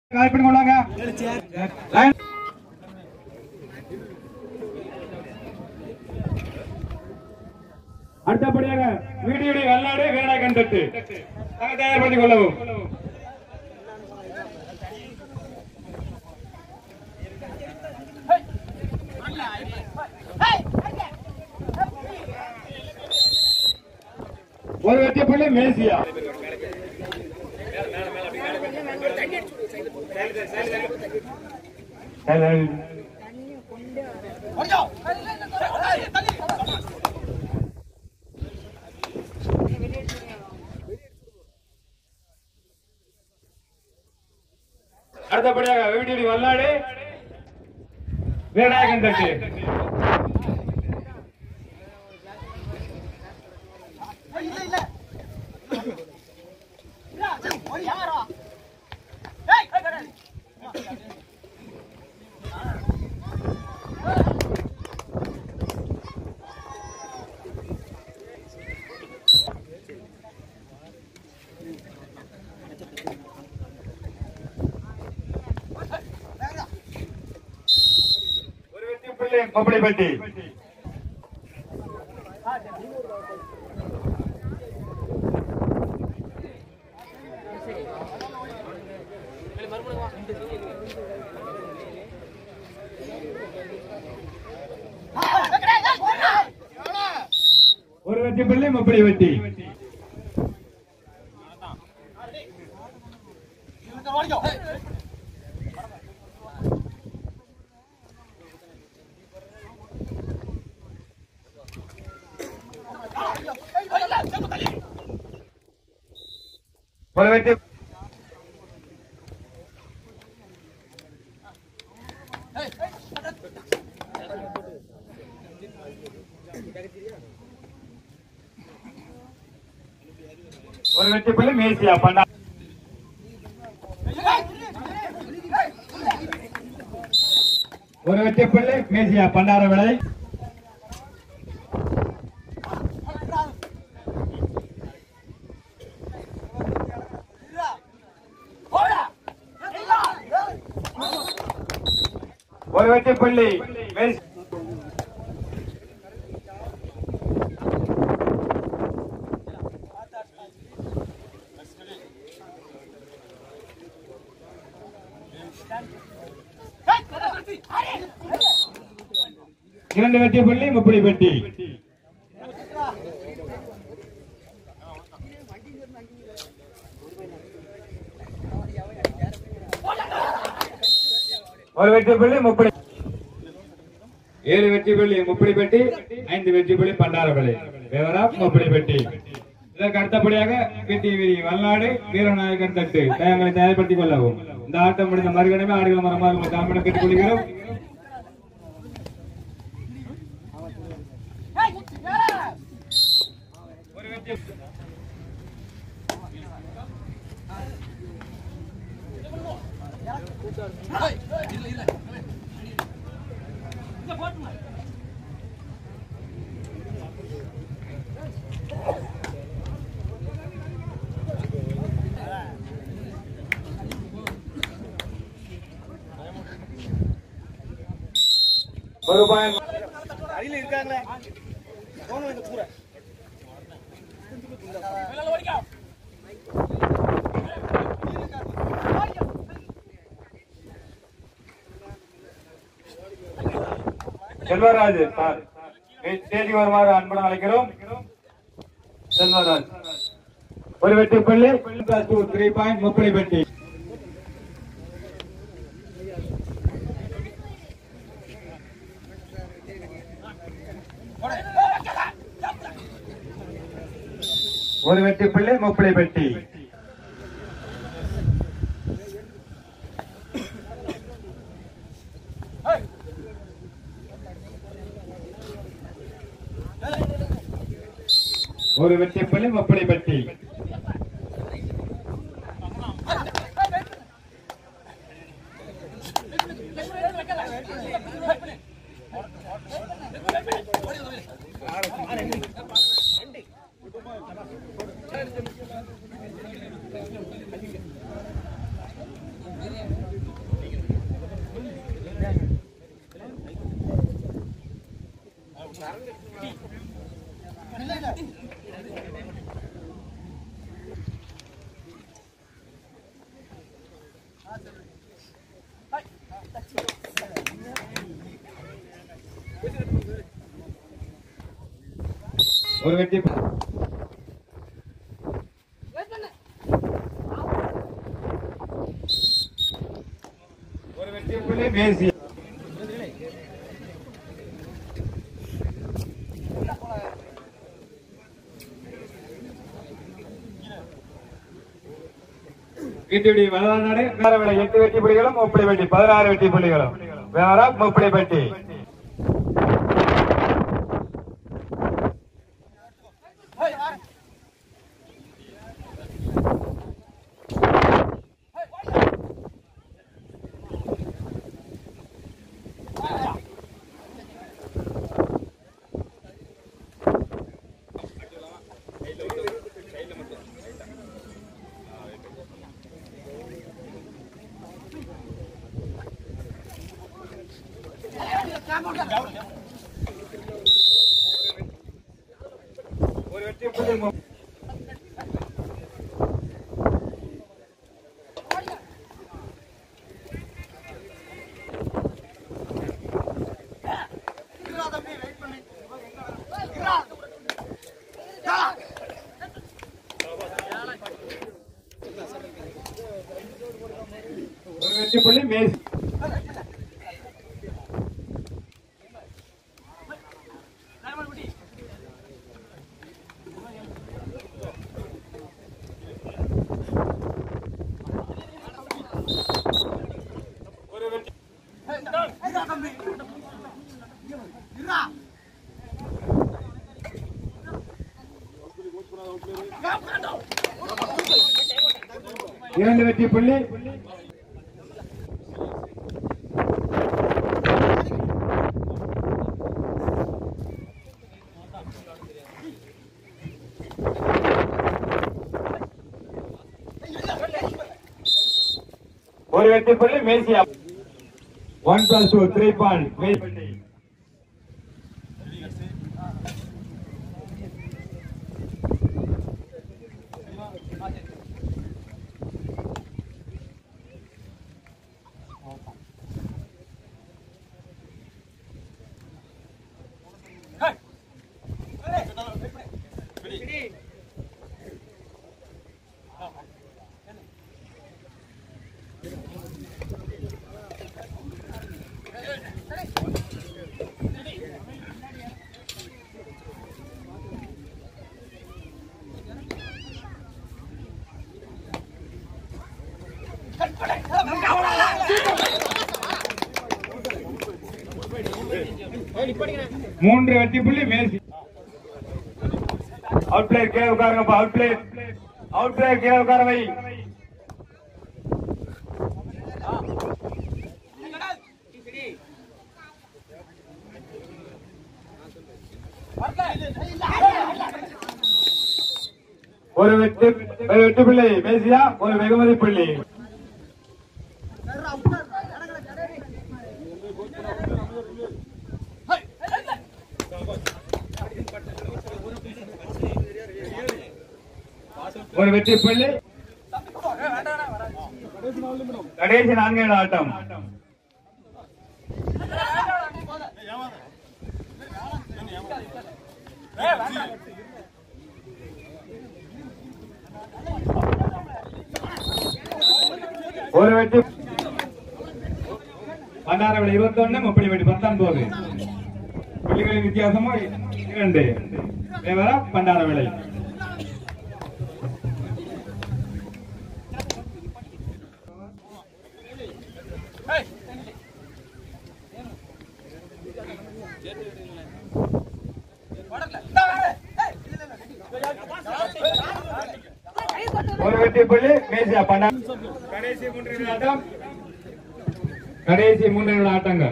கால் பண்ணி கொள்வாங்க லைன். அடுத்தபடியாக வீடியோடி வல்லாடு வீரநாயகன் தட்டு நாங்க தயார்படுத்திக் கொள்ளவும் ஒரு வெற்றி புள்ளி மேசியா அடுத்தபடியாக வீடியோடி வல்லாடு வீரநாயகன் தட்டு ஒரு வெற்றி புள்ளி கொப்படிப்பட்டி ஒரு வெற்றி புள்ளி முப்படி வெட்டி ஒரு வெற்றி ஒரு வெற்றி புள்ளி மேசியா பண்ணா ஒரு வெற்றி புள்ளி மேசியா பண்டார விலை ஒரு வெற்றி புள்ளி மேசி இரண்டு வெற்றி புள்ளி முப்படி பெட்டி ஒரு வெற்றி புள்ளி முப்படி ஏழு வெற்றி புள்ளி முப்படி பெட்டி ஐந்து வெற்றி புள்ளி பண்டார விலை விவரா முப்படி பெட்டி இதற்கு அடுத்தபடியாக வெட்டி வீதி வல்லாடு வீரநாயகன் தட்டு தயங்களை தயார்படுத்திக் கொள்ளவும் இந்த ஆட்டம் முடிந்த மறுகணமே ஆடுகள் மரமாக தாமடம் கேட்டுக் கொள்கிறோம் ஒரு வெற்றி ஒரு பாயிண்ட் அடியில இருக்காங்களே போகணும் இந்த கூரை செல்வராஜ் சார் தேதி வருமாறு அன்புடன் அழைக்கிறோம் செல்வராஜ் ஒரு வெற்றி புள்ளி பிளஸ் டூ த்ரீ பாயிண்ட் முப்பது வெட்டி ஒரு வெற்றி புள்ளி முப்பது பெட்டி ஒரு வெற்றி புள்ளி முப்பது பெட்டி ஒரு வெற்றி ஒரு வெற்றி புள்ளி மேசி வீட்டுடி வளநாடு வேற எட்டு வெற்றி புள்ளிகளும் முப்படி வெட்டி பதினாறு வெற்றி புள்ளிகளும் வேற முப்படி வெட்டி ஒரு வெற்றி புள்ளி மு- ஒரு வெற்றி புள்ளி மேசி ஒரு வெற்றி இரண்டு வெற்றி புள்ளி ஒரு வெற்றி புள்ளி மேசியா one plus two three point மூன்று வெற்றி புள்ளி மேசி அவுட் பிளேயர் கீழே உட்காருங்கப்பா அவுட் பிளேயர் அவுட் பிளேயர் கீழே உட்கார வை ஒரு வெற்றி ஒரு வெற்றி புள்ளி மேசியா ஒரு வெகுமதி புள்ளி ஒரு வெற்றி புள்ளி கடைசி நான்கு ஆட்டம் ஒரு வெற்றி பண்டாரவளை இருபத்தி ஒண்ணு முப்படி வெட்டி பத்தொன்பது புள்ளிகளின் வித்தியாசமோ இரண்டு தேவரா பண்டாரவளை ஒரு வெற்றி புள்ளி மேசியா பண்டா கடைசி மூன்று நிமிட ஆட்டம் கடைசி மூன்று நிமிட ஆட்டங்க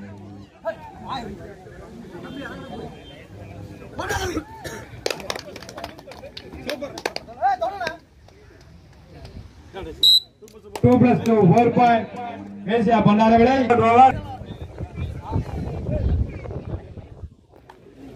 two plus two four point மேசியா பண்டார விலை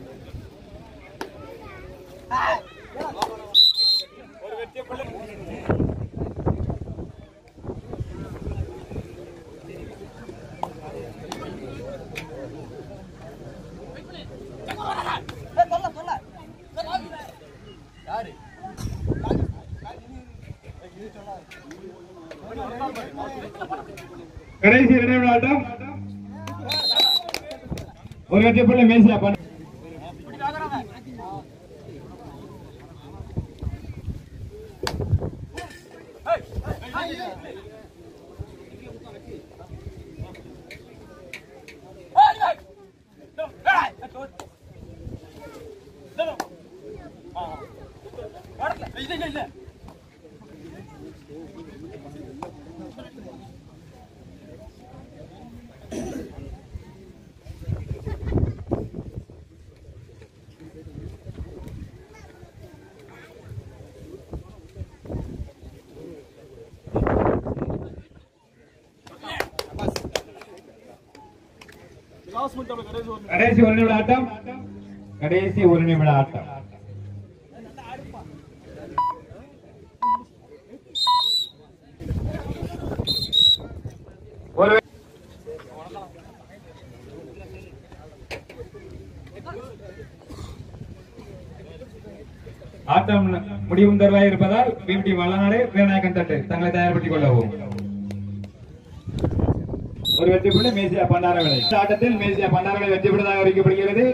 கடைசி இரண்டாவது ஆட்டம் ஒரு வெற்றி புள்ளி மேசியா பண்ண கடைசி ஒரு நிமிட ஆட்டம் கடைசி ஒரு நிமிட ஆட்டம் ஒரு ஆட்டம் முடிவும் தருவாய் இருப்பதால் பிபிடி வல்லநாடு வீரநாயக்கன் தட்டு தங்களை தயார்படுத்திக் கொள்ளவும் ஒரு வெற்றி புள்ளி மேசியா பண்டாரவிளை இந்த ஆட்டத்தில் மேசியா பண்டாரவிளை வெற்றி பெற்றதாக அறிவிக்கப்படுகிறது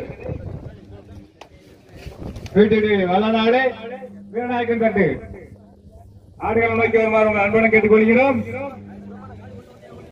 வீட்டு வல்லநாடு வீரநாயக்கன் தட்டு ஆடுகளை நோக்கி வருமாறு உங்கள் அன்புடன் கேட்டுக்கொள்கிறோம்